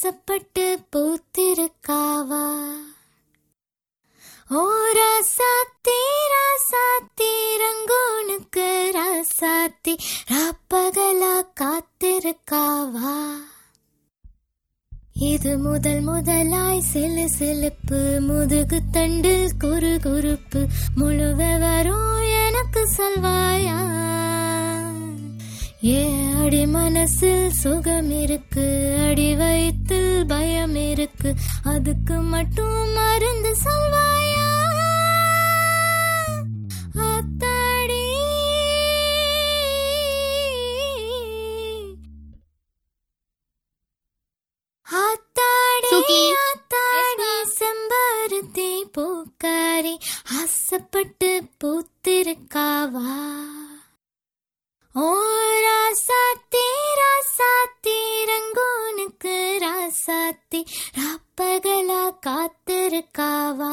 ஆசைப்பட்டு பூத்திருக்காவா ஓ ராசாத்தி ராசாத்தி ரங்கோனுக்கு ராசாத்தி ராப்பகலா காத்திருக்காவா இது முதல் முதலாய் சிலு சிலுப்பு முதுகு தண்டில் குறு குறுப்பு முழு விவரம் எனக்கு சொல்வாயா ஏ அடி மனசில் சுகம் இருக்கு அடி வயிற்றில் பயம் இருக்கு அதுக்கு மட்டும் மருந்து சொல்வாயா ஆத்தாடி ஆத்தாடி சுகி. ஆத்தாடி செம்பருத்தி பூக்காரி ஆசைப்பட்டு பூத்திருக்காவா ஓ ராசாத்தி ராசாத்தி ரங்கோனுக்கு ராசாத்தி ராப்பகலா காத்திருக்காவா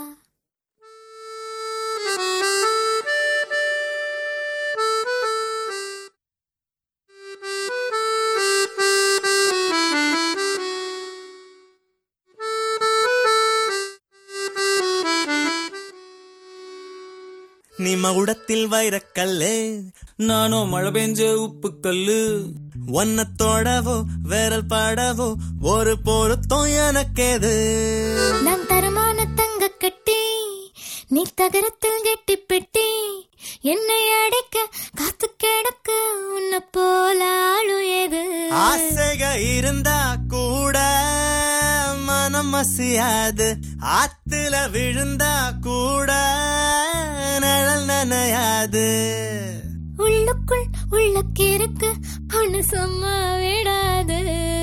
நீ மகுடத்தில் வைரக்கல்லு நானோ மழை பெஞ்ச உப்பு கல்லு ஒன்ன தொடவோ விரல் பாடவோ ஒரு பொருத்தம் எனக்கேது நான் தரமான தங்க கட்டி நீ தகரத்தில் கெட்டி பெட்டி என்னை அடைக்க காத்து கிடக்கு உன்னை போல ஆளு எது ஆசைக இருந்தா கூட மனம் மசியாது ஆத்துல விழுந்தா கூட நிழல் நனையாது உள்ளுக்குள் உள்ளக்கிருக்கு ஒண்ணு சும்மா விடாது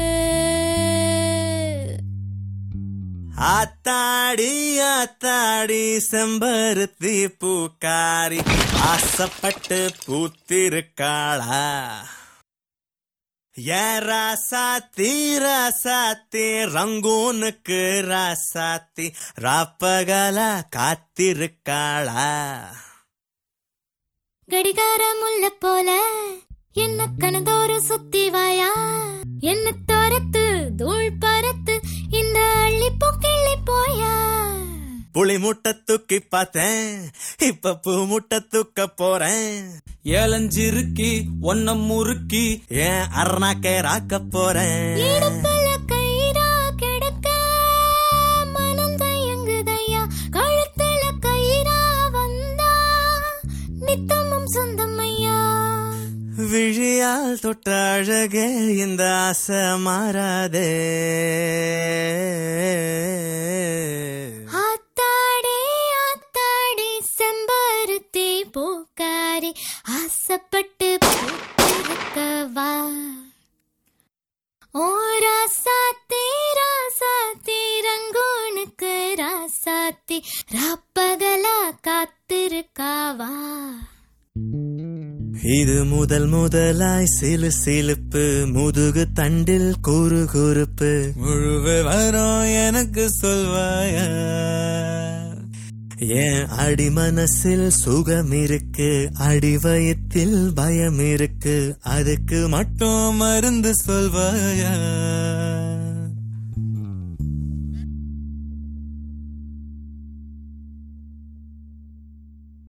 ஆத்தாடி ஆத்தாடி செம்பருத்தி பூக்காரி ஆசைப்பட்டு பூத்திருக்காளா ஏ ராசாத்தி ராசாத்தி ரங்கூனுக்கு ராசாத்தி ராப்பகலா காத்திருக்காளா கடிகார முல்ல போல என்ன கனதோறு சுத்தி வாயா என்ன தோரத்து தூள் பறத்து இந்த அள்ளி கிள்ளி போயா புளி முட்டை தூக்கி பார்த்தேன் இப்ப பூ முட்டை தூக்க போறேன் ஏலஞ்சிருக்கி ஒன்ன முறுக்கி ஏன் அருணாக்கே ராக்க போறேன் இடுப்புல கயிறா கிடக்க மனம் தயங்குதையா கழுத்துல கயிறா வந்தா நித்தமும் சொந்தம் ஐயா விழியால் தொட்ட அழகே இந்த ஆசை மாறாதே ஆத்தாடி ஆத்தாடி செம்பருத்தி பூக்காரி ஆசைப்பட்டு பூத்திருக்கவா ஓ ராசாத்தி ராசாத்தி ரங்கோனுக்கு ராசாத்தி ராப்பகலா காத்திருக்காவா இது முதல் முதலாய் சிலு சிலுப்பு முதுகு தண்டில் குறு குறுப்பு முழு விவரம் எனக்கு சொல்வாயா ஏன் அடி மனசில் சுகம் இருக்கு அடி வயத்தில் பயம் இருக்கு அதுக்கு மட்டும் மட்டும் மருந்து சொல்வாயா